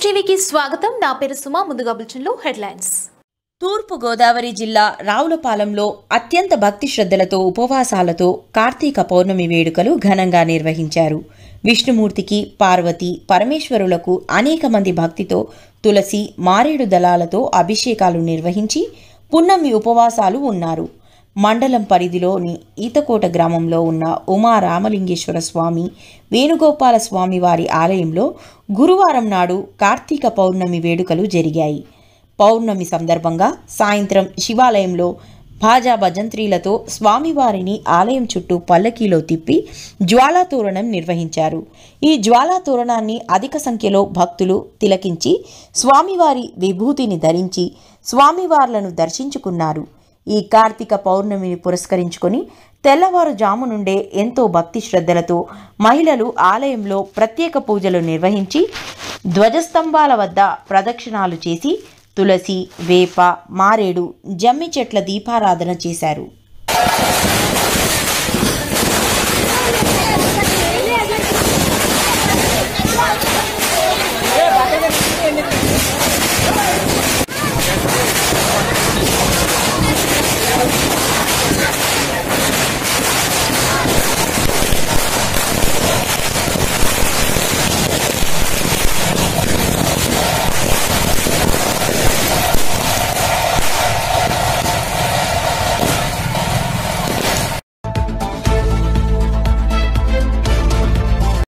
టీవీకి స్వాగతం నా పేరు సుమా ముందుగా బులెటిన్లో హెడ్లైన్స్ తూర్పు గోదావరి జిల్లా రావులపాలెంలో అత్యంత భక్తి శ్రద్ధలతో ఉపవాసాలతో కార్తీక పౌర్ణమి వేడుకలు ఘనంగా నిర్వహించారు విష్ణుమూర్తికి పార్వతి పరమేశ్వరులకు అనేక మంది భక్తితో తులసి మారేడు దళాలతో అభిషేకాలు నిర్వహించి పున్నమి ఉపవాసాలు ఉన్నారు మండలం పరిధిలోని ఈతకోట గ్రామంలో ఉన్న ఉమా రామలింగేశ్వర స్వామి వేణుగోపాల స్వామి వారి ఆలయంలో గురువారం నాడు కార్తీక పౌర్ణమి వేడుకలు జరిగాయి పౌర్ణమి సందర్భంగా సాయంత్రం శివాలయంలో భాజా భజంత్రీలతో స్వామివారిని ఆలయం చుట్టూ పల్లకీలో తిప్పి జ్వాలాతోరణం నిర్వహించారు ఈ జ్వాలాతోరణాన్ని అధిక సంఖ్యలో భక్తులు తిలకించి స్వామివారి విభూతిని ధరించి స్వామివార్లను దర్శించుకున్నారు ఈ కార్తీక పౌర్ణమిని పురస్కరించుకొని తెల్లవారుజాము నుండే ఎంతో భక్తి శ్రద్ధలతో మహిళలు ఆలయంలో ప్రత్యేక పూజలు నిర్వహించి ధ్వజస్తంభాల వద్ద ప్రదక్షిణాలు చేసి తులసి వేప మారేడు జమ్మి చెట్ల దీపారాధన చేశారు